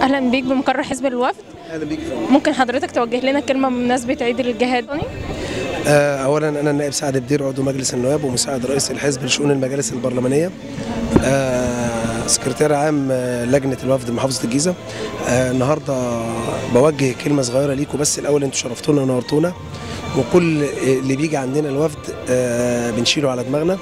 اهلا بيك بمقر حزب الوفد اهلا بيك يا فندم. ممكن حضرتك توجه لنا كلمه بمناسبه عيد الجهاد آه، اولا انا النائب سعد بدير عضو مجلس النواب ومساعد رئيس الحزب لشؤون المجالس البرلمانيه آه، سكرتير عام آه، لجنه الوفد محافظه الجيزه آه، النهارده بوجه كلمه صغيره ليكم بس الاول انتوا شرفتونا ونورتونا وكل اللي بيجي عندنا الوفد آه، بنشيله على دماغنا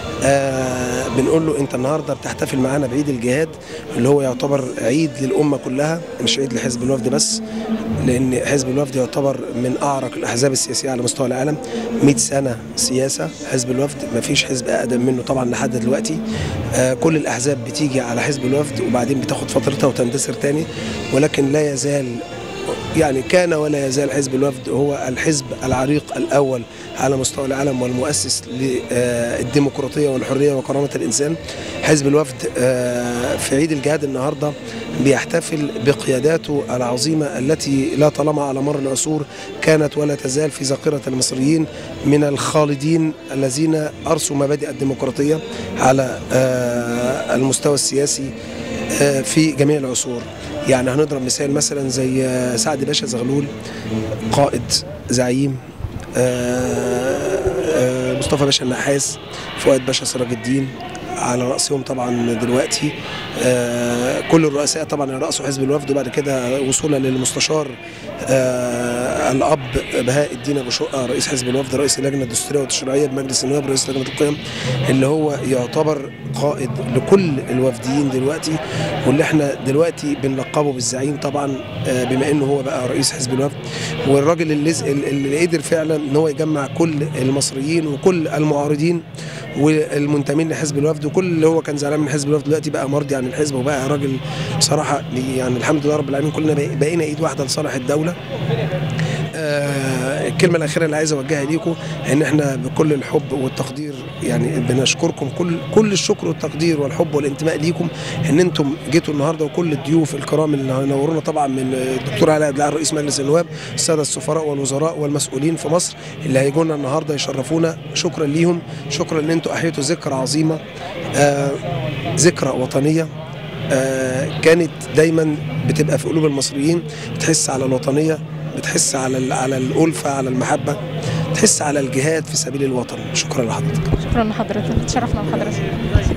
آه بنقول له انت النهارده بتحتفل معانا بعيد الجهاد اللي هو يعتبر عيد للامه كلها مش عيد لحزب الوفد بس لان حزب الوفد يعتبر من اعرق الاحزاب السياسيه على مستوى العالم 100 سنه سياسه حزب الوفد ما فيش حزب اقدم منه طبعا لحد دلوقتي آه كل الاحزاب بتيجي على حزب الوفد وبعدين بتاخد فترتها وتندثر تاني ولكن لا يزال يعني كان ولا يزال حزب الوفد هو الحزب العريق الاول على مستوى العالم والمؤسس للديمقراطيه والحريه وكرامه الانسان. حزب الوفد آه، في عيد الجهاد النهارده بيحتفل بقياداته العظيمه التي لا طالما على مر العصور كانت ولا تزال في ذاكره المصريين من الخالدين الذين ارسوا مبادئ الديمقراطيه على آه، المستوى السياسي آه، في جميع العصور. يعني هنضرب مثال مثلا زي آه، سعد باشا زغلول قائد زعيم آه، آه، مصطفى باشا النحاس فؤاد باشا سراج الدين على رأسهم طبعا دلوقتي آه، كل الرؤساء طبعا رأسوا حزب الوفد وبعد كده وصولا للمستشار آه، الأب بهاء الدين أبو شقة رئيس حزب الوفد رئيس اللجنة الدستورية والتشريعية بمجلس النواب رئيس لجنة القيم اللي هو يعتبر قائد لكل الوفديين دلوقتي واللي احنا دلوقتي بنلقبه بالزعيم طبعا آه، بما انه هو بقى رئيس حزب الوفد والراجل اللي, اللي قدر فعلا ان هو يجمع كل المصريين وكل المعارضين والمنتمين لحزب الوفد وكل اللي هو كان زعلان من حزب الوفد دلوقتي بقى مرضي عن الحزب وبقى راجل بصراحه يعني الحمد لله رب العالمين كلنا بقي- بقينا ايد واحده لصالح الدوله آه، الكلمه الاخيره اللي عايز اوجهها ليكم ان احنا بكل الحب والتقدير يعني بنشكركم كل كل الشكر والتقدير والحب والانتماء ليكم ان انتم جيتوا النهارده وكل الضيوف الكرام اللي نورونا طبعا من الدكتور علاء عبد العال رئيس مجلس النواب الساده السفراء والوزراء والمسؤولين في مصر اللي هيجوا لنا النهارده يشرفونا شكرا ليهم شكرا ان انتم احييتوا ذكرى عظيمه آه ذكرى وطنيه آه كانت دايما بتبقى في قلوب المصريين بتحس على الوطنيه بتحس على ال- على الألفة على المحبة تحس على الجهاد في سبيل الوطن شكرا لحضرتك شكرا لحضرتك تشرفنا بحضرتك